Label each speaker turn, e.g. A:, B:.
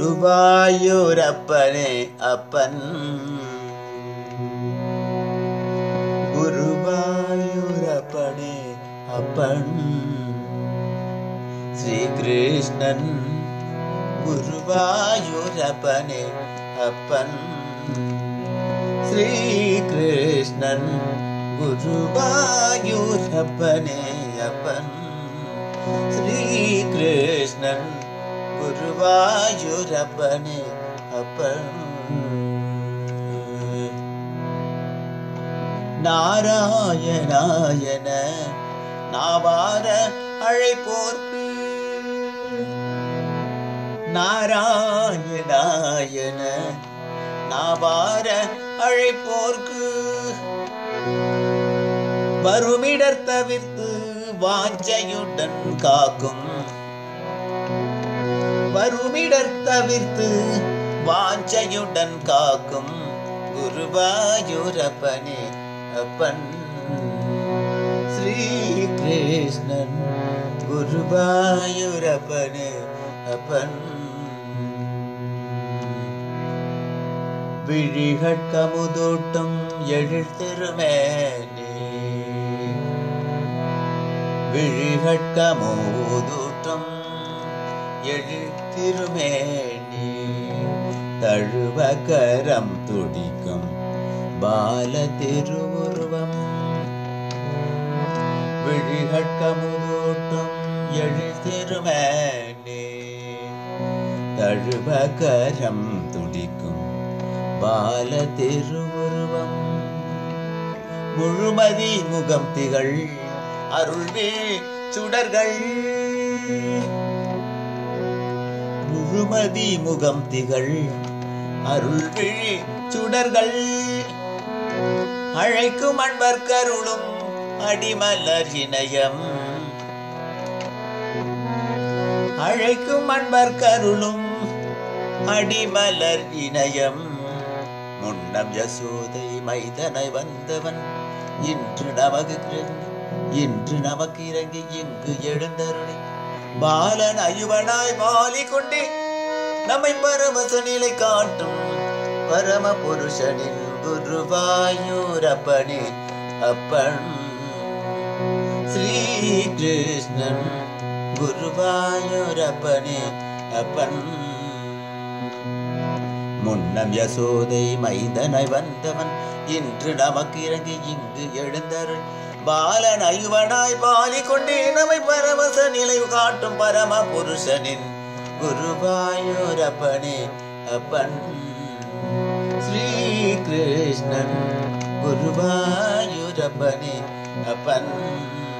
A: குருவாயூரப்பனே அப்பன் குருவாயூரப்பனே அப்பன் ஸ்ரீகிருஷ்ணன் குருவாயூரப்பனே அப்பன் ஸ்ரீகிருஷ்ணன் குருவாயூரப்பனே அப்பன் ஸ்ரீகிருஷ்ணன் குருவாயூரப்பனே அப்பன் நாராயணாயன நாவார அழைப்போர்க்கு நாராயணாயன நாவார அழைப்போர்க்கு வருமிடர் தவிர்த்து வாஞ்சையுடன் காக்கும் வருமிடர் தவிர்த்து வாஞ்சையுடன் காக்கும் குருவாயூரப்பனே அப்பன் ஸ்ரீ கிருஷ்ணன் குருவாயூரப்பனே அப்பன் விழிகட்கமுதூட்டும் எழில் திருமேனே விழிகட்கமுதூட்டும் எழில் திருமேனி தழுவகரம் துடிக்கும் பால திருவுருவம் விழிகட்கமுதூட்டும் எழில் திருமேனி தழுவகரம் துடிக்கும் பால திருவுருவம் முழுமதி முகம் திகழ் அருள்வே சுடர்கள் முழுமதி முகம் திகழ் அருள்விழி சுடர்கள் அழைக்கும் அன்பர் கருளும் அடிமலர் இணையம் அழைக்கும் அன்பர் கருளும் அடிமலர் இணையம் முன்னம் யசோதை மைதனை வந்தவன் இன்று நமக்கு இறங்கி இன்று நமக்கு இறங்கி இங்கு எழுந்தருளி பாலன் அயுவனாய் மாலி கொண்டே நம்மை பரமச நிலை காட்டும் பரம புருஷனின் குருவாயூரப்பனே அப்பன் ஸ்ரீ கிருஷ்ணன் குருவாயூரப்பனே அப்பன் முன்னம் யசோதை மைதனை வந்தவன் இன்று நமக்கு இறங்கி இங்கு எழுந்தருள் பாலன் ஐவனாய் பாலி கொண்டே நம்மை பரமச நிலை காட்டும் பரம புருஷனின் குருவாயூரப்பனே அப்பன் ஸ்ரீ கிருஷ்ணன் குருவாயூரப்பனே அப்பன்